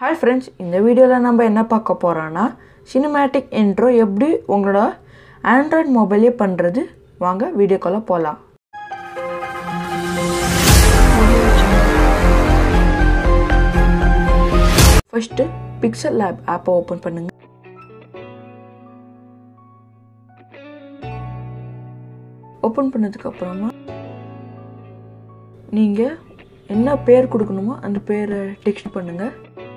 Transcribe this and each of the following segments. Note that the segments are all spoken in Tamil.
ஹாய் ஃப்ரெண்ட்ஸ் இந்த வீடியோவில் நம்ம என்ன பார்க்க போகிறோன்னா சினிமேட்டிக் இன்ட்ரோ எப்படி உங்களோட ஆண்ட்ராய்ட் மொபைலே பண்ணுறது வாங்க வீடியோக்குள்ளே போகலாம் ஃபஸ்ட்டு பிக்சல் லேப் ஆப்பை ஓப்பன் பண்ணுங்க ஓப்பன் பண்ணதுக்கு அப்புறமா நீங்கள் என்ன பேர் கொடுக்கணுமோ அந்த பேரை டெக்ஸ்ட் பண்ணுங்கள்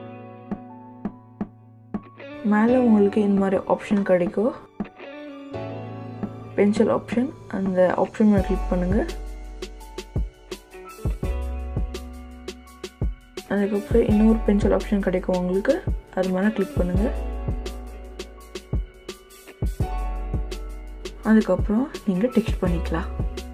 மேலே உங்களுக்கு இந்த மாதிரி ஆப்ஷன் கிடைக்கும் பென்சில் ஆப்ஷன் அந்த ஆப்ஷன் மேலே கிளிக் பண்ணுங்கள் அதுக்கப்புறம் இன்னொரு பென்சில் ஆப்ஷன் கிடைக்கும் உங்களுக்கு அது மேலே கிளிக் பண்ணுங்கள் அதுக்கப்புறம் நீங்கள் டெக்ஸ்ட் பண்ணிக்கலாம்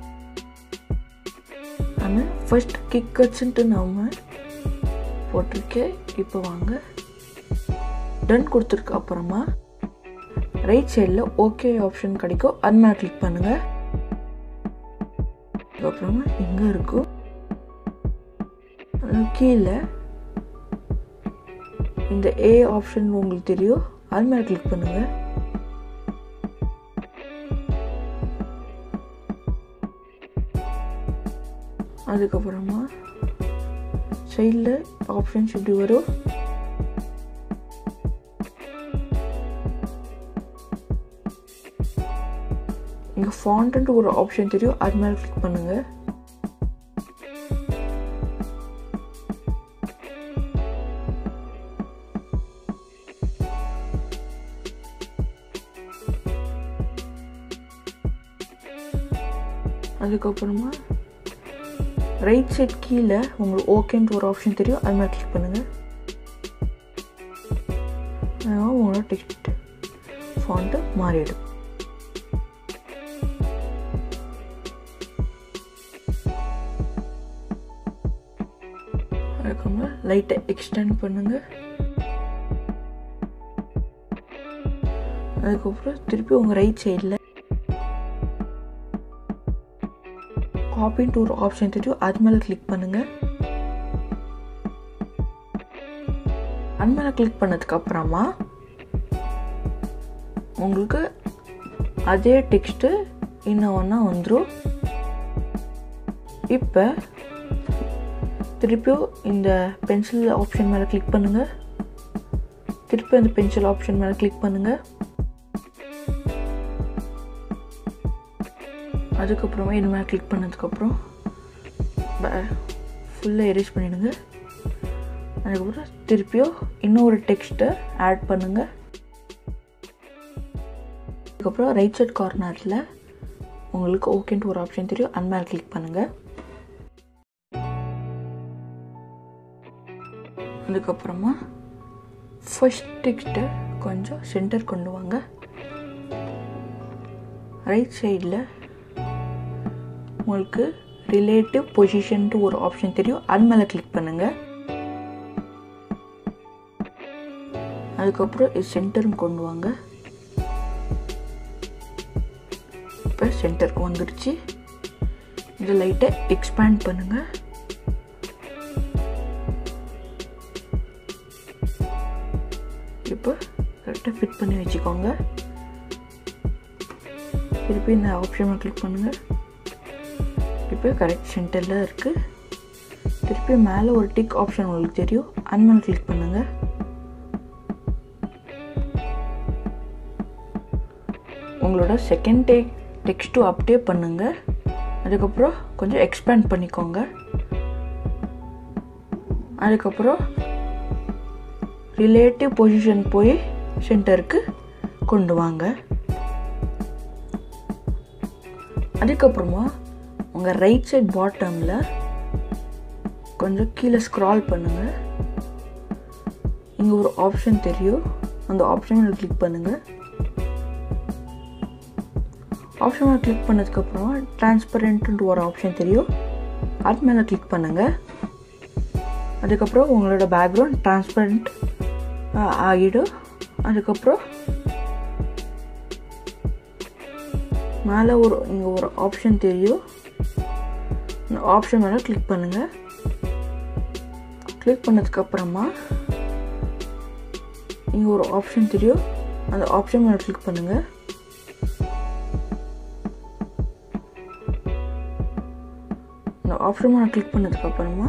ஆனால் ஃபஸ்ட் கிக் கட்ஸ்ன்ட்டு நம்ம போட்டிருக்கேன் இப்போ வாங்க டன் கொடுத்துருக்க அப்புறமா ரைட் சைடில் ஓகே ஆப்ஷன் கிடைக்கும் அது மேலே கிளிக் பண்ணுங்கள் அதுக்கப்புறமா இங்கே இருக்கும் அது கீழே இந்த ஏ ஆப்ஷன் உங்களுக்கு தெரியும் அது மேலே கிளிக் பண்ணுங்கள் அதுக்கப்புறமா சைடில் ஆப்ஷன்ஸ் இப்படி வரும் இங்கே ஃபாண்ட்டு ஒரு ஆப்ஷன் தெரியும் அது மேலே கிளிக் பண்ணுங்கள் அதுக்கப்புறமா ரைட் சைட் கீழே உங்களுக்கு ஓகேன்ட்டு ஒரு ஆப்ஷன் தெரியும் அது மேலே கிளிக் பண்ணுங்கள் உங்களோட டெக்ஸ்ட் ஃபாண்ட்டு மாறிடும் அதுக்கப்புறம் லைட்டை எக்ஸ்டெண்ட் பண்ணுங்கள் அதுக்கப்புறம் திருப்பி உங்கள் ரைட் சைடில் காப்பின்ட்டு ஒரு ஆப்ஷன் தெரியும் அது மேலே கிளிக் பண்ணுங்கள் அது மேலே கிளிக் பண்ணதுக்கு அப்புறமா உங்களுக்கு அதே டெக்ஸ்ட்டு இன்னும் ஒன்றா வந்துடும் இப்போ திருப்பியும் இந்த பென்சில் ஆப்ஷன் மேலே கிளிக் பண்ணுங்கள் திருப்பி அந்த பென்சில் ஆப்ஷன் மேலே கிளிக் பண்ணுங்கள் அதுக்கப்புறமா இது மேலே கிளிக் பண்ணதுக்கப்புறம் ஃபுல்லாக எரேஸ் பண்ணிடுங்க அதுக்கப்புறம் திருப்பியும் இன்னொரு டெக்ஸ்ட்டை ஆட் பண்ணுங்கள் அதுக்கப்புறம் ரைட் சைட் கார்னரில் உங்களுக்கு ஓகேன்ட்டு ஒரு ஆப்ஷன் தெரியும் அது மேலே கிளிக் பண்ணுங்கள் அதுக்கப்புறமா ஃபர்ஸ்ட் டெக்ஸ்ட்டை கொஞ்சம் சென்டர் கொண்டு வாங்க ரைட் சைடில் உங்களுக்கு ரிலேட்டிவ் பொசிஷன்ட்டு ஒரு ஆப்ஷன் தெரியும் அது மேலே கிளிக் பண்ணுங்கள் அதுக்கப்புறம் இது சென்டரும் கொண்டு வாங்க இப்போ சென்டருக்கு வந்துடுச்சு இது லைட்டை எக்ஸ்பேண்ட் பண்ணுங்கள் இப்போ கரெக்டாக ஃபிட் பண்ணி வச்சுக்கோங்க திருப்பி இந்த ஆப்ஷனை கிளிக் பண்ணுங்கள் இப்போ கரெக்ட் சென்டரில் இருக்குது திருப்பி மேலே ஒரு டிக் ஆப்ஷன் உங்களுக்கு தெரியும் அது மேலே கிளிக் பண்ணுங்கள் உங்களோட செகண்ட் டே டெக்ஸ்ட்டும் அப்டே பண்ணுங்கள் அதுக்கப்புறம் கொஞ்சம் எக்ஸ்பேண்ட் பண்ணிக்கோங்க அதுக்கப்புறம் ரிலேட்டிவ் பொசிஷன் போய் சென்டருக்கு கொண்டு வாங்க அதுக்கப்புறமா உங்கள் ரைட் சைட் பாட்டமில் கொஞ்சம் கீழே ஸ்க்ரால் பண்ணுங்கள் இங்கே ஒரு ஆப்ஷன் தெரியும் அந்த ஆப்ஷனில் கிளிக் பண்ணுங்கள் ஆப்ஷனில் கிளிக் பண்ணதுக்கப்புறம் டிரான்ஸ்பரண்ட்டு ஒரு ஆப்ஷன் தெரியும் அது மேலே கிளிக் பண்ணுங்கள் அதுக்கப்புறம் உங்களோட பேக்ரவுண்ட் டிரான்ஸ்பரண்ட் ஆகிடும் அதுக்கப்புறம் மேலே ஒரு இங்கே ஒரு ஆப்ஷன் தெரியும் இந்த ஆப்ஷன் மேலே கிளிக் பண்ணுங்கள் கிளிக் பண்ணதுக்கப்புறமா இங்கே ஒரு ஆப்ஷன் தெரியும் அந்த ஆப்ஷன் மேலே கிளிக் பண்ணுங்கள் இந்த ஆப்ஷன் மேலே கிளிக் பண்ணதுக்கப்புறமா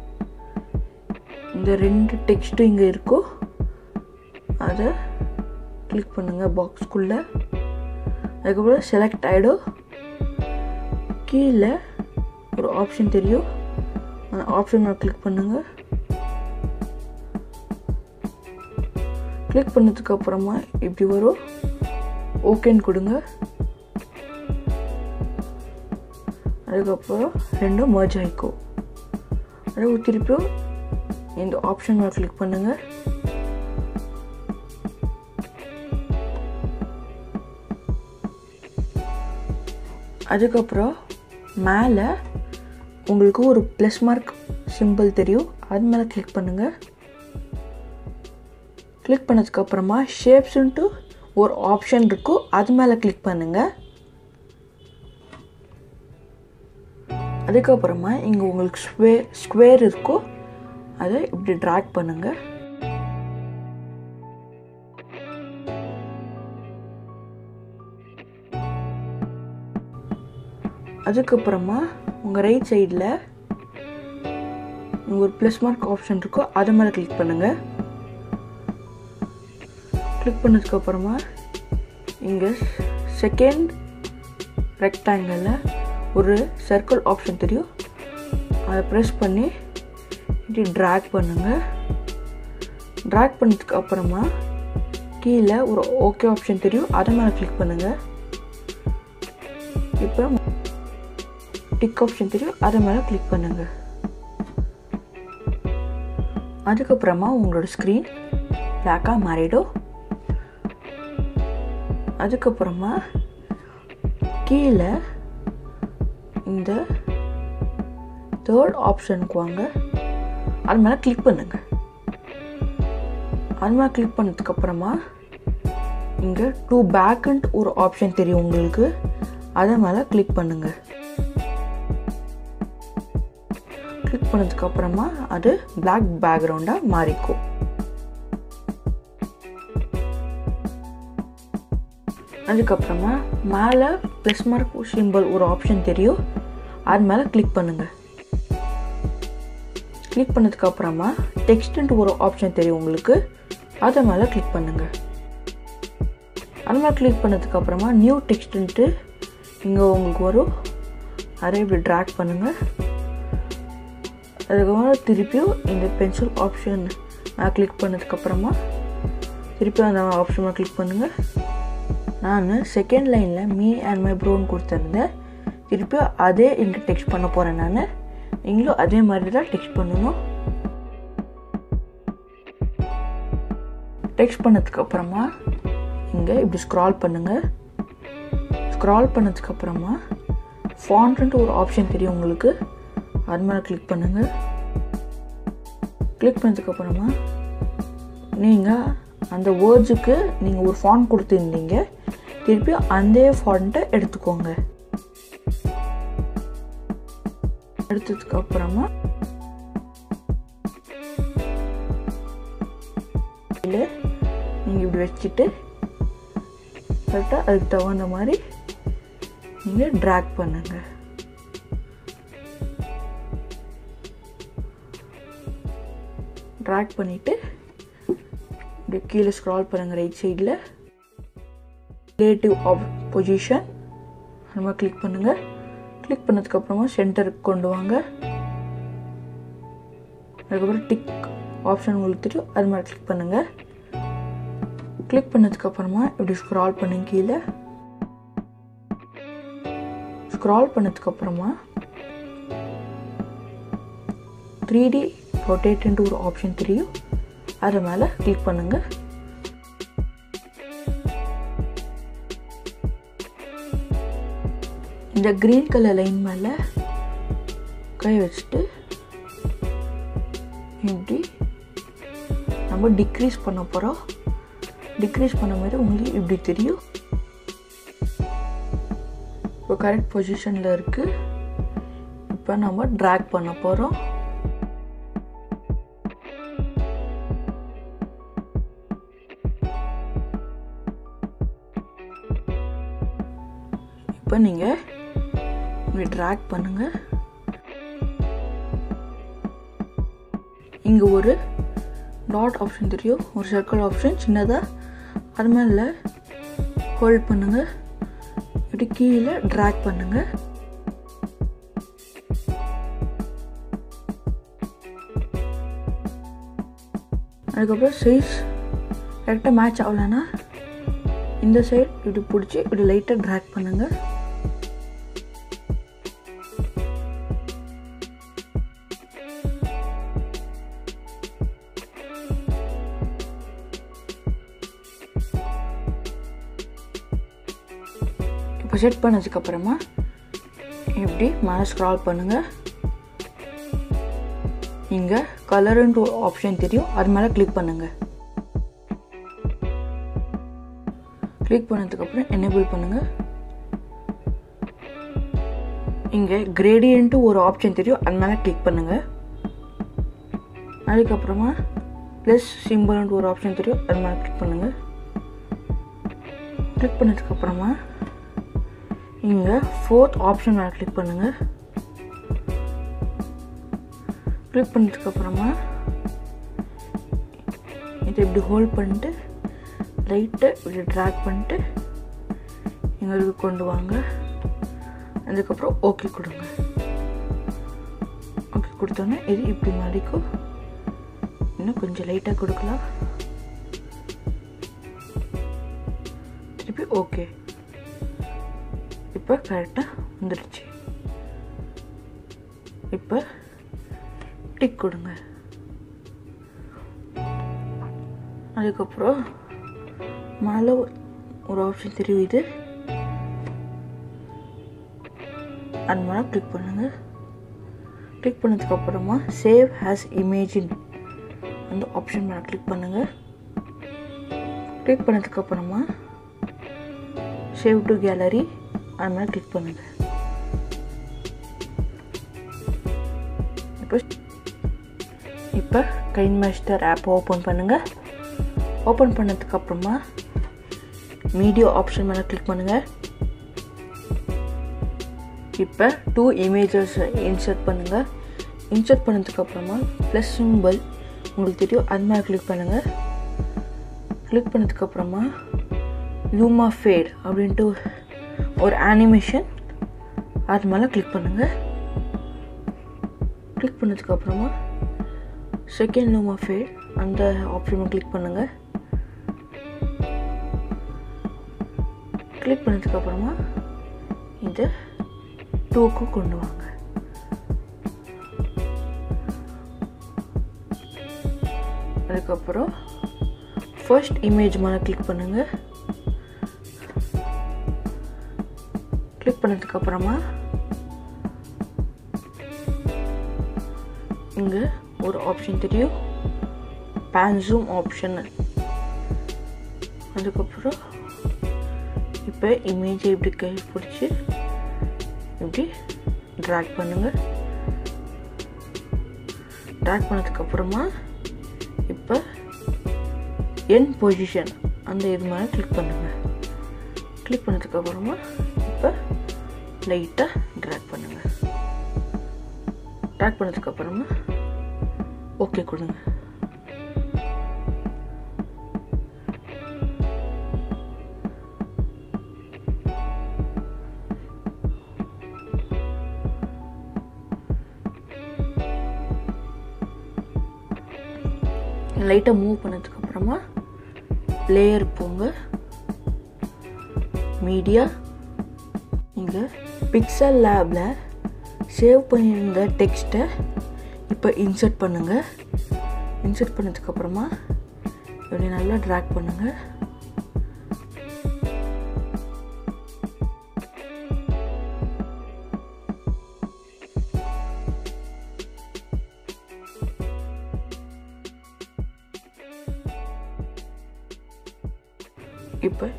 இந்த ரெண்டு டெக்ஸ்ட்டும் இங்கே இருக்கோ அதை கிளிக் பண்ணுங்கள் பாக்ஸ்க்குள்ளே அதுக்கப்புறம் செலக்ட் ஆகிடும் கீழே ஒரு ஆப்ஷன் தெரியும் அந்த ஆப்ஷன் மேலே கிளிக் பண்ணுங்கள் கிளிக் பண்ணதுக்கு அப்புறமா இப்படி வரும் ஓகேன்னு கொடுங்க அதுக்கப்புறம் ரெண்டும் மர்ஜ் ஆகிக்கும் அது திருப்பியும் இந்த ஆப்ஷன் மேலே கிளிக் பண்ணுங்க அதுக்கப்புறம் மேலே உங்களுக்கு ஒரு ப்ளஸ் மார்க் சிம்பிள் தெரியும் அது மேலே கிளிக் பண்ணுங்கள் கிளிக் பண்ணதுக்கப்புறமா ஷேப்ஸுன்ட்டு ஒரு ஆப்ஷன் இருக்கும் அது மேலே கிளிக் பண்ணுங்கள் அதுக்கப்புறமா இங்கே உங்களுக்கு ஸ்வே ஸ்கொயர் இருக்கும் அதை இப்படி ட்ராக் பண்ணுங்கள் அதுக்கப்புறமா உங்கள் ரைட் சைடில் ஒரு ப்ளஸ் மார்க் ஆப்ஷன் இருக்கோ அது மேலே கிளிக் பண்ணுங்கள் கிளிக் பண்ணதுக்கப்புறமா இங்கே செகண்ட் ரெக்டாங்கிளில் ஒரு சர்க்கிள் ஆப்ஷன் தெரியும் அதை ப்ரெஸ் பண்ணி இப்படி ட்ராக் பண்ணுங்கள் ட்ராக் பண்ணதுக்கு அப்புறமா கீழே ஒரு ஓகே ஆப்ஷன் தெரியும் அதை மேலே கிளிக் பண்ணுங்கள் இப்போ டிக் ஆப்ஷன் தெரியும் அதை மேலே கிளிக் பண்ணுங்கள் அதுக்கப்புறமா உங்களோட ஸ்க்ரீன் பிளாக்காக மாறிடும் அதுக்கப்புறமா கீழே இந்த தேர்ட் ஆப்ஷனுக்கு வாங்க அது மேலே கிளிக் பண்ணுங்க அது மேலே கிளிக் பண்ணதுக்கப்புறமா இங்கே டூ பேக்கண்ட் ஒரு ஆப்ஷன் தெரியும் உங்களுக்கு அதை மேலே கிளிக் பண்ணுங்க கிளிக் பண்ணதுக்கப்புறமா அது பிளாக் பேக்ரவுண்டாக மாறிக்கும் அதுக்கப்புறமா மேலே ப்ளஸ் மார்க் சிம்பிள் ஒரு ஆப்ஷன் தெரியும் அது மேலே கிளிக் பண்ணுங்கள் கிளிக் பண்ணதுக்கப்புறமா டெக்ஸ்ட்டுன்ட்டு ஒரு ஆப்ஷன் தெரியும் உங்களுக்கு அதை மேலே கிளிக் பண்ணுங்கள் அது மேலே கிளிக் பண்ணதுக்கப்புறமா நியூ டெக்ஸ்ட்டுன்ட்டு இங்கே உங்களுக்கு வரும் அதை இப்படி ட்ராக் பண்ணுங்கள் அதுக்கப்புறம் திருப்பியும் இந்த பென்சில் ஆப்ஷன் நான் கிளிக் பண்ணதுக்கப்புறமா திருப்பியும் அந்த ஆப்ஷனை கிளிக் பண்ணுங்கள் நான் செகண்ட் லைனில் மீ அண்ட் மை ப்ரோன்னு கொடுத்துருந்தேன் திருப்பி அதே இங்கே டெக்ஸ்ட் பண்ண போகிறேன் நான் நீங்களும் அதே மாதிரி தான் டெக்ஸ்ட் பண்ணணும் டெக்ஸ்ட் பண்ணதுக்கப்புறமா இங்கே இப்படி ஸ்க்ரால் பண்ணுங்கள் ஸ்க்ரால் பண்ணதுக்கப்புறமா ஃபாண்ட்ன்ட்டு ஒரு ஆப்ஷன் தெரியும் உங்களுக்கு அது மேலே கிளிக் பண்ணுங்கள் கிளிக் பண்ணதுக்கப்புறமா நீங்கள் அந்த வேர்ட்ஸுக்கு நீங்கள் ஒரு ஃபாண்ட் கொடுத்துருந்தீங்க திருப்பி அந்த ஃபாண்ட்டை எடுத்துக்கோங்க எடுத்ததுக்கு அப்புறமா இல்லை நீங்கள் இப்படி வச்சுட்டு கரெக்டாக அதுக்கு தகுந்த மாதிரி நீங்கள் ட்ராக் பண்ணுங்கள் ட்ராக் பண்ணிவிட்டு இப்படி கீழே ஸ்க்ரால் பண்ணுங்கள் ரைட் சைடில் ரிலேட்டிவ் ஆப் பொசிஷன் அது மாதிரி கிளிக் பண்ணுங்கள் கிளிக் பண்ணதுக்கப்புறமா சென்டருக்கு கொண்டு வாங்க அதுக்கப்புறம் டிக் ஆப்ஷன் உங்களுக்கு தெரியும் அது மாதிரி கிளிக் பண்ணுங்கள் கிளிக் பண்ணதுக்கப்புறமா இப்படி ஸ்க்ரால் பண்ணுங்க கீழே ஸ்க்ரால் பண்ணதுக்கப்புறமா த்ரீ டி ரொட்டேட்டுன்ட்டு ஒரு ஆப்ஷன் தெரியும் அது மேலே கிளிக் பண்ணுங்கள் இந்த க்ரீன் கலர் லைன் மேலே கை வச்சுட்டு இப்படி நம்ம டிக்ரீஸ் பண்ண போகிறோம் டிக்ரீஸ் பண்ண மாதிரி உங்களுக்கு இப்படி தெரியும் இப்போ கரெக்ட் பொசிஷனில் இருக்குது இப்போ நம்ம ட்ராக் பண்ண போகிறோம் இப்போ நீங்கள் இப்படி ட்ராக் பண்ணுங்கள் இங்கே ஒரு டாட் ஆப்ஷன் தெரியும் ஒரு சர்க்கிள் ஆப்ஷன் சின்னதாக அது மேலே ஹோல்ட் பண்ணுங்கள் இப்படி கீழே ட்ராக் பண்ணுங்கள் அதுக்கப்புறம் சைஸ் கரெக்டாக மேட்ச் ஆகலைன்னா இந்த சைடு இப்படி பிடிச்சி இப்படி லைட்டாக ட்ராக் பண்ணுங்கள் இப்போ செட் பண்ணதுக்கப்புறமா இப்படி மேலே ஸ்க்ரால் பண்ணுங்கள் இங்கே கலருன்ட்டு ஒரு ஆப்ஷன் தெரியும் அது மேலே கிளிக் பண்ணுங்கள் கிளிக் பண்ணதுக்கப்புறம் எனேபிள் பண்ணுங்கள் இங்கே கிரேடியன்ட்டு ஒரு ஆப்ஷன் தெரியும் அது மேலே கிளிக் பண்ணுங்கள் அதுக்கப்புறமா ப்ளஸ் சிம்பிள்ன்ட்டு ஒரு ஆப்ஷன் தெரியும் அது மேலே கிளிக் பண்ணுங்கள் கிளிக் பண்ணதுக்கப்புறமா இங்கே ஃபோர்த் ஆப்ஷன் மேலே கிளிக் பண்ணுங்கள் கிளிக் பண்ணதுக்கப்புறமா இதை இப்படி ஹோல்ட் பண்ணிட்டு லைட்டை இப்படி ட்ராக் பண்ணிட்டு எங்களுக்கு கொண்டு வாங்க அதுக்கப்புறம் ஓகே கொடுங்க ஓகே கொடுத்தோன்னே இது இப்படி மடிக்கும் இன்னும் கொஞ்சம் லைட்டாக கொடுக்கலாம் திருப்பி ஓகே இப்போ கரெக்டாக வந்துடுச்சு இப்போ டிக் கொடுங்க அதுக்கப்புறம் மேலே ஒரு ஆப்ஷன் தெரியும் இது அது மேலே கிளிக் பண்ணுங்க கிளிக் பண்ணதுக்கப்புறமா சேவ் ஹேஸ் இமேஜின் அந்த ஆப்ஷன் மேலே கிளிக் பண்ணுங்க கிளிக் பண்ணதுக்கப்புறமா சேவ் டு கேலரி அது மேலே கிளிக் பண்ணுங்க இப்போ இப்போ கைன் மாஸ்டர் ஆப் ஓப்பன் பண்ணுங்கள் ஓப்பன் பண்ணதுக்கப்புறமா மீடியா ஆப்ஷன் மேலே கிளிக் பண்ணுங்கள் இப்போ டூ இமேஜஸ் இன்சர்ட் பண்ணுங்கள் இன்சர்ட் பண்ணதுக்கப்புறமா ப்ளஸ் சிம்பிள் உங்களுக்கு தெரியும் அது மேலே கிளிக் பண்ணுங்கள் கிளிக் பண்ணதுக்கப்புறமா லூமா ஃபேட் அப்படின்ட்டு ஒரு அனிமேஷன் அது மேலே கிளிக் பண்ணுங்கள் கிளிக் பண்ணதுக்கப்புறமா செகண்ட் லூமா ஃபேட் அந்த ஆப்ஷனை கிளிக் பண்ணுங்கள் கிளிக் பண்ணதுக்கப்புறமா இதை டூக்கு கொண்டு வாங்க அதுக்கப்புறம் ஃபர்ஸ்ட் இமேஜ் மேலே கிளிக் பண்ணுங்க கிளிக் பண்ணதுக்கப்புறமா இங்கே ஒரு ஆப்ஷன் தெரியும் பேன் ஜூம் ஆப்ஷன் அதுக்கப்புறம் இப்போ இமேஜை இப்படி கை பிடிச்சி இப்படி ட்ராக் பண்ணுங்க ட்ராக் பண்ணதுக்கப்புறமா இப்போ என் பொசிஷன் அந்த இது மேலே கிளிக் பண்ணுங்க கிளிக் பண்ணதுக்கப்புறமா இப்போ லைட்டாக ட்ராக் பண்ணுங்க ட்ராக் பண்ணதுக்கப்புறமா ஓகே கொடுங்க லைட்டாக மூவ் பண்ணதுக்கப்புறமா லேயர் போங்க மீடியா இங்கே பிக்சல் லேபில் சேவ் பண்ணியிருந்த டெக்ஸ்ட்டை இப்போ இன்சர்ட் பண்ணுங்கள் இன்சர்ட் பண்ணதுக்கப்புறமா இப்படி நல்லா ட்ராக் பண்ணுங்கள் இப்போ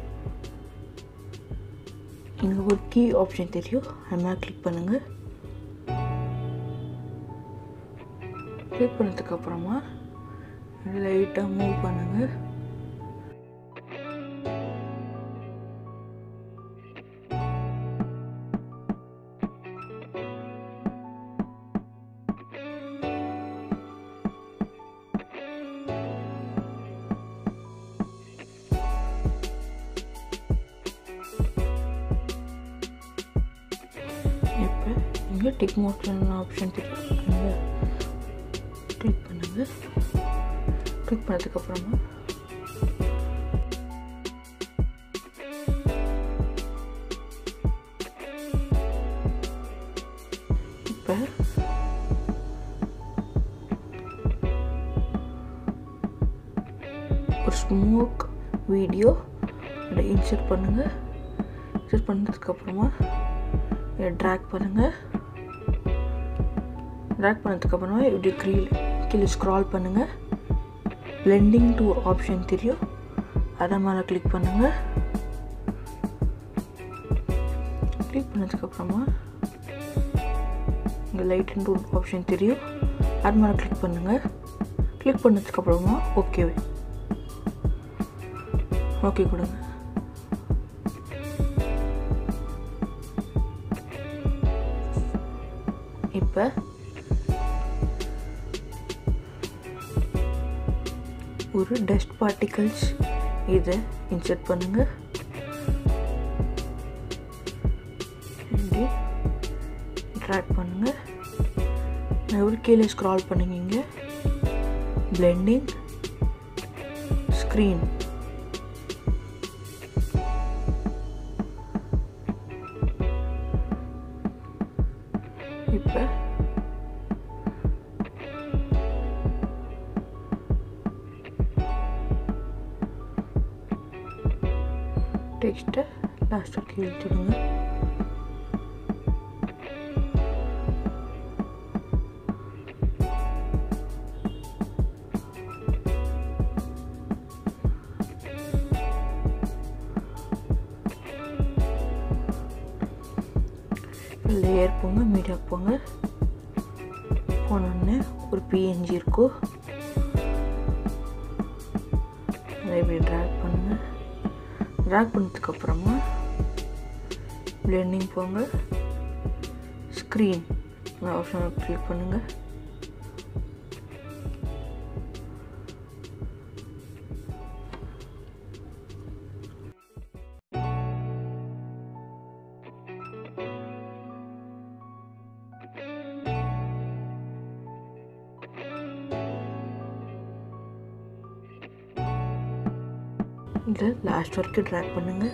இங்கே ஒரு கீ ஆப்ஷன் தெரியும் அது மேலே கிளிக் பண்ணுங்கள் கிளிக் பண்ணதுக்கு அப்புறமா லைட்டாக மூவ் பண்ணுங்கள் இங்கே டிக் மோஷன் ஆப்ஷன் தெரியும் இங்கே கிளிக் பண்ணுங்க கிளிக் பண்ணதுக்கப்புறமா இப்போ ஒரு ஸ்மோக் வீடியோ அதை இன்சர்ட் பண்ணுங்கள் இன்சர்ட் பண்ணதுக்கப்புறமா இதை ட்ராக் பண்ணுங்கள் ட்ராக் பண்ணதுக்கப்புறமா இப்படி கீழே கீழே ஸ்க்ரால் பண்ணுங்கள் பிளெண்டிங் டூ ஆப்ஷன் தெரியும் அதை மேலே கிளிக் பண்ணுங்கள் கிளிக் பண்ணதுக்கப்புறமா இங்கே லைட் அண்ட் டூல் ஆப்ஷன் தெரியும் அது மேலே கிளிக் பண்ணுங்கள் கிளிக் பண்ணதுக்கப்புறமா ஓகே ஓகே கொடுங்க இப்போ ஒரு டஸ்ட் பார்ட்டிகல்ஸ் இதை இன்சர்ட் பண்ணுங்க இப்படி ட்ராக் பண்ணுங்க ஒரு கீழே ஸ்க்ரால் பண்ணுங்க பிளெண்டிங் ஸ்க்ரீன் இப்போ டெக்ஸ்ட்டை லாஸ்ட்டாக இழுத்துடுங்க லேயர் போங்க மீடியா போங்க போனோடனே ஒரு பிஎன்ஜி இருக்கும் அதை இப்படி ட்ராக் பண்ணுங்க ட்ராக் பண்ணதுக்கப்புறமா பிளெண்டிங் போங்க ஸ்க்ரீன் ஆப்ஷனை கிளிக் பண்ணுங்கள் இதை லாஸ்ட் வரைக்கும் ட்ராக் பண்ணுங்கள்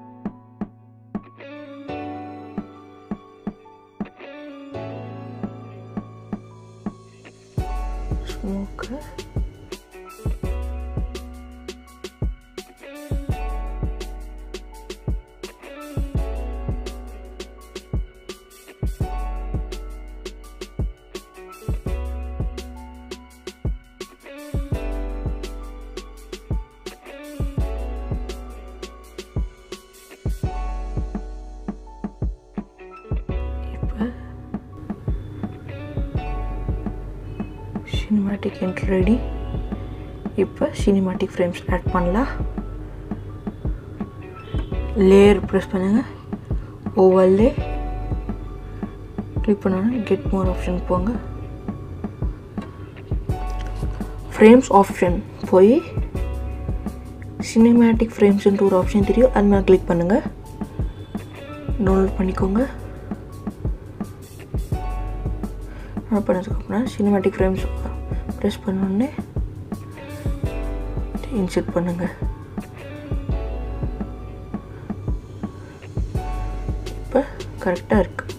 ஸ்மோக்கு இப்போ சினிமேட்டிக் என்ட்ரி ரெடி இப்போ சினிமேட்டிக் ஃப்ரேம்ஸ் ஆட் பண்ணலாம் லேயர் ப்ரெஸ் பண்ணுங்கள் ஓவல்லே கிளிக் பண்ணோன்னா கெட் மோர் ஆப்ஷன் போங்க ஃப்ரேம்ஸ் ஆப்ஷன் போய் சினிமேட்டிக் ஃப்ரேம்ஸ்ன்ட்டு ஒரு ஆப்ஷன் தெரியும் அது மேலே கிளிக் பண்ணுங்கள் டவுன்லோட் பண்ணிக்கோங்க டவுன்லோட் பண்ணதுக்கப்புறம் சினிமேட்டிக் ஃப்ரேம்ஸ் ப்ரெஸ் பண்ணோடனே இன்சர்ட் பண்ணுங்கள் இப்போ கரெக்டாக இருக்குது